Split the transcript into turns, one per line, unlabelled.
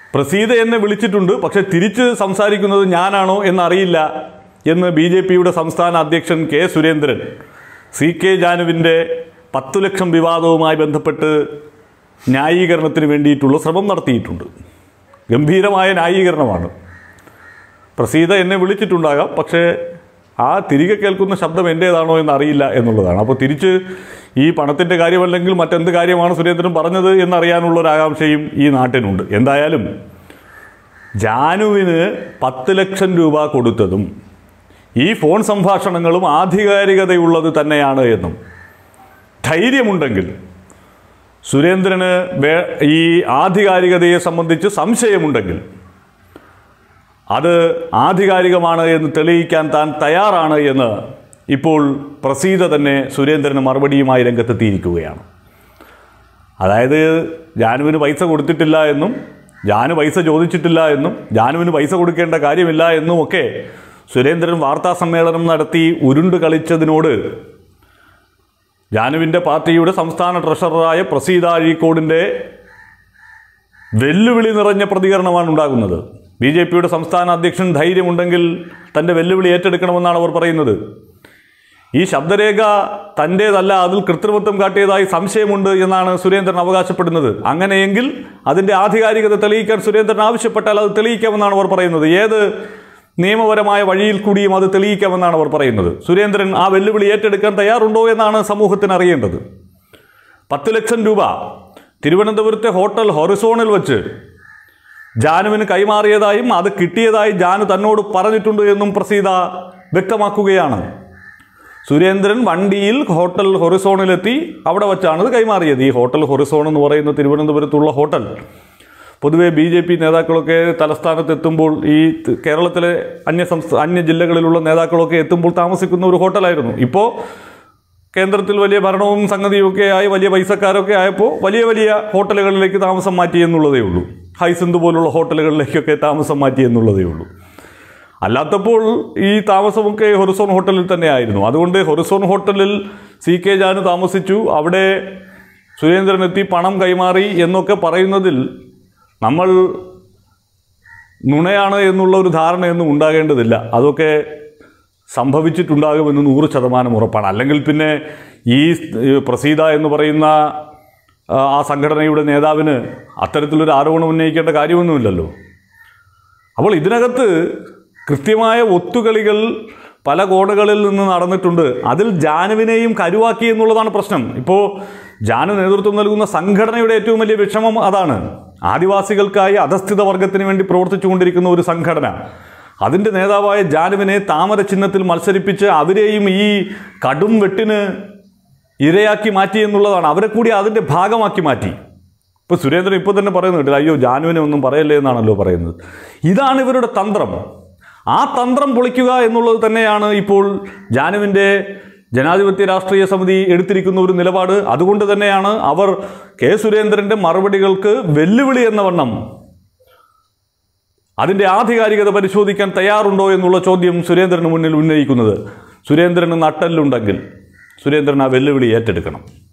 പ്രസീത എന്നെ വിളിച്ചിട്ടുണ്ട് പക്ഷെ തിരിച്ച് സംസാരിക്കുന്നത് ഞാനാണോ എന്നറിയില്ല എന്ന് ബി ജെ പിയുടെ സംസ്ഥാന അധ്യക്ഷൻ കെ സുരേന്ദ്രൻ സി കെ ജാനുവിൻ്റെ പത്തു ലക്ഷം വിവാദവുമായി ബന്ധപ്പെട്ട് ന്യായീകരണത്തിന് വേണ്ടിയിട്ടുള്ള ശ്രമം നടത്തിയിട്ടുണ്ട് ഗംഭീരമായ ന്യായീകരണമാണ് പ്രസീത എന്നെ വിളിച്ചിട്ടുണ്ടാകാം പക്ഷേ ആ തിരികെ കേൾക്കുന്ന ശബ്ദം എൻ്റേതാണോ എന്ന് അറിയില്ല എന്നുള്ളതാണ് അപ്പോൾ തിരിച്ച് ഈ പണത്തിൻ്റെ കാര്യമല്ലെങ്കിൽ മറ്റെന്ത് കാര്യമാണ് സുരേന്ദ്രൻ പറഞ്ഞത് എന്നറിയാനുള്ള ഒരു ആകാംക്ഷയും ഈ നാട്ടിനുണ്ട് എന്തായാലും ജാനുവിന് പത്ത് ലക്ഷം രൂപ കൊടുത്തതും ഈ ഫോൺ സംഭാഷണങ്ങളും ആധികാരികതയുള്ളത് തന്നെയാണ് എന്നും ധൈര്യമുണ്ടെങ്കിൽ സുരേന്ദ്രന് വേ- ഈ ആധികാരികതയെ സംബന്ധിച്ച് സംശയമുണ്ടെങ്കിൽ അത് ആധികാരികമാണ് എന്ന് തെളിയിക്കാൻ താൻ തയ്യാറാണ് എന്ന് ഇപ്പോൾ പ്രസീത തന്നെ സുരേന്ദ്രന് മറുപടിയുമായി രംഗത്തെത്തിയിരിക്കുകയാണ് അതായത് ജാനുവിന് പൈസ കൊടുത്തിട്ടില്ല എന്നും ജാനു പൈസ ചോദിച്ചിട്ടില്ല എന്നും ജാനുവിന് പൈസ കൊടുക്കേണ്ട കാര്യമില്ല എന്നും ഒക്കെ സുരേന്ദ്രൻ വാർത്താ സമ്മേളനം നടത്തി ഉരുണ്ട് കളിച്ചതിനോട് ജാനുവിൻ്റെ പാർട്ടിയുടെ സംസ്ഥാന ട്രഷററായ പ്രസീത അഴീക്കോടിൻ്റെ വെല്ലുവിളി നിറഞ്ഞ പ്രതികരണമാണ് ഉണ്ടാകുന്നത് ബി ജെ പിയുടെ സംസ്ഥാന അധ്യക്ഷൻ ധൈര്യമുണ്ടെങ്കിൽ തൻ്റെ വെല്ലുവിളി ഏറ്റെടുക്കണമെന്നാണ് അവർ പറയുന്നത് ഈ ശബ്ദരേഖ തൻ്റേതല്ല അതിൽ കൃത്രിമത്വം കാട്ടിയതായി സംശയമുണ്ട് എന്നാണ് സുരേന്ദ്രൻ അവകാശപ്പെടുന്നത് അങ്ങനെയെങ്കിൽ അതിൻ്റെ ആധികാരികത തെളിയിക്കാൻ സുരേന്ദ്രൻ ആവശ്യപ്പെട്ടാൽ അത് തെളിയിക്കാമെന്നാണ് അവർ പറയുന്നത് ഏത് നിയമപരമായ വഴിയിൽ കൂടിയും അത് തെളിയിക്കാമെന്നാണ് അവർ പറയുന്നത് സുരേന്ദ്രൻ ആ വെല്ലുവിളി ഏറ്റെടുക്കാൻ തയ്യാറുണ്ടോ എന്നാണ് സമൂഹത്തിന് അറിയേണ്ടത് പത്ത് ലക്ഷം രൂപ തിരുവനന്തപുരത്തെ ഹോട്ടൽ ഹൊറിസോണിൽ വെച്ച് ജാനുവിന് കൈമാറിയതായും അത് കിട്ടിയതായി ജാനു തന്നോട് പറഞ്ഞിട്ടുണ്ട് എന്നും പ്രസീത വ്യക്തമാക്കുകയാണ് സുരേന്ദ്രൻ വണ്ടിയിൽ ഹോട്ടൽ ഹൊറിസോണിലെത്തി അവിടെ വച്ചാണ് ഇത് കൈമാറിയത് ഈ ഹോട്ടൽ ഹൊറിസോൺ എന്ന് പറയുന്ന തിരുവനന്തപുരത്തുള്ള ഹോട്ടൽ പൊതുവെ ബി ജെ പി നേതാക്കളൊക്കെ തലസ്ഥാനത്ത് എത്തുമ്പോൾ ഈ ത- കേരളത്തിലെ അന്യ സംസ്ഥാന അന്യ ജില്ലകളിലുള്ള നേതാക്കളൊക്കെ എത്തുമ്പോൾ താമസിക്കുന്ന ഒരു ഹോട്ടലായിരുന്നു ഇപ്പോൾ കേന്ദ്രത്തിൽ വലിയ ഭരണവും സംഗതിയും ഒക്കെ ആയി വലിയ പൈസക്കാരൊക്കെ ആയപ്പോൾ വലിയ വലിയ ഹോട്ടലുകളിലേക്ക് താമസം മാറ്റി എന്നുള്ളതേ ഉള്ളൂ ഹൈസിന്ത് പോലുള്ള ഹോട്ടലുകളിലേക്കൊക്കെ താമസം മാറ്റി എന്നുള്ളതേ ഉള്ളൂ അല്ലാത്തപ്പോൾ ഈ താമസമൊക്കെ ഹൊറിസോൺ ഹോട്ടലിൽ തന്നെ ആയിരുന്നു അതുകൊണ്ട് ഹൊറിസോൺ ഹോട്ടലിൽ സി കെ ജാന് താമസിച്ചു അവിടെ സുരേന്ദ്രൻ എത്തി പണം കൈമാറി എന്നൊക്കെ പറയുന്നതിൽ നമ്മൾ നുണയാണ് എന്നുള്ള ഒരു ധാരണയൊന്നും ഉണ്ടാകേണ്ടതില്ല അതൊക്കെ സംഭവിച്ചിട്ടുണ്ടാകുമെന്ന് നൂറ് ശതമാനം ഉറപ്പാണ് അല്ലെങ്കിൽ പിന്നെ ഈ ഏ, പ്രസീത എന്ന് പറയുന്ന ആ, ആ സംഘടനയുടെ നേതാവിന് അത്തരത്തിലൊരു ആരോപണം ഉന്നയിക്കേണ്ട കാര്യമൊന്നുമില്ലല്ലോ അപ്പോൾ ഇതിനകത്ത് കൃത്യമായ ഒത്തുകളികൾ പല കോണുകളിൽ നിന്ന് നടന്നിട്ടുണ്ട് അതിൽ ജാനുവിനെയും കരുവാക്കി എന്നുള്ളതാണ് പ്രശ്നം ഇപ്പോൾ ജാനു നേതൃത്വം നൽകുന്ന സംഘടനയുടെ ഏറ്റവും വലിയ വിഷമം അതാണ് ആദിവാസികൾക്കായി അധസ്ഥിത വർഗത്തിന് വേണ്ടി പ്രവർത്തിച്ചുകൊണ്ടിരിക്കുന്ന ഒരു സംഘടന അതിൻ്റെ നേതാവായ ജാനുവിനെ താമര ചിഹ്നത്തിൽ മത്സരിപ്പിച്ച് അവരെയും ഈ കടും വെട്ടിന് ഇരയാക്കി മാറ്റി എന്നുള്ളതാണ് അവരെ കൂടി അതിൻ്റെ ഭാഗമാക്കി മാറ്റി ഇപ്പോൾ സുരേന്ദ്രൻ ഇപ്പോൾ തന്നെ പറയുന്നുണ്ട് അയ്യോ ജാനുവിനെ ഒന്നും പറയല്ലേ എന്നാണല്ലോ പറയുന്നത് ഇതാണ് ഇവരുടെ തന്ത്രം ആ തന്ത്രം പൊളിക്കുക എന്നുള്ളത് തന്നെയാണ് ഇപ്പോൾ ജാനുവിൻ്റെ ജനാധിപത്യ രാഷ്ട്രീയ സമിതി എടുത്തിരിക്കുന്ന ഒരു നിലപാട് അതുകൊണ്ട് തന്നെയാണ് അവർ കെ സുരേന്ദ്രൻ്റെ മറുപടികൾക്ക് വെല്ലുവിളി എന്ന വണ്ണം അതിൻ്റെ ആധികാരികത പരിശോധിക്കാൻ തയ്യാറുണ്ടോ എന്നുള്ള ചോദ്യം സുരേന്ദ്രന് മുന്നിൽ ഉന്നയിക്കുന്നത് സുരേന്ദ്രന് നട്ടല്ലുണ്ടെങ്കിൽ സുരേന്ദ്രൻ ആ വെല്ലുവിളി ഏറ്റെടുക്കണം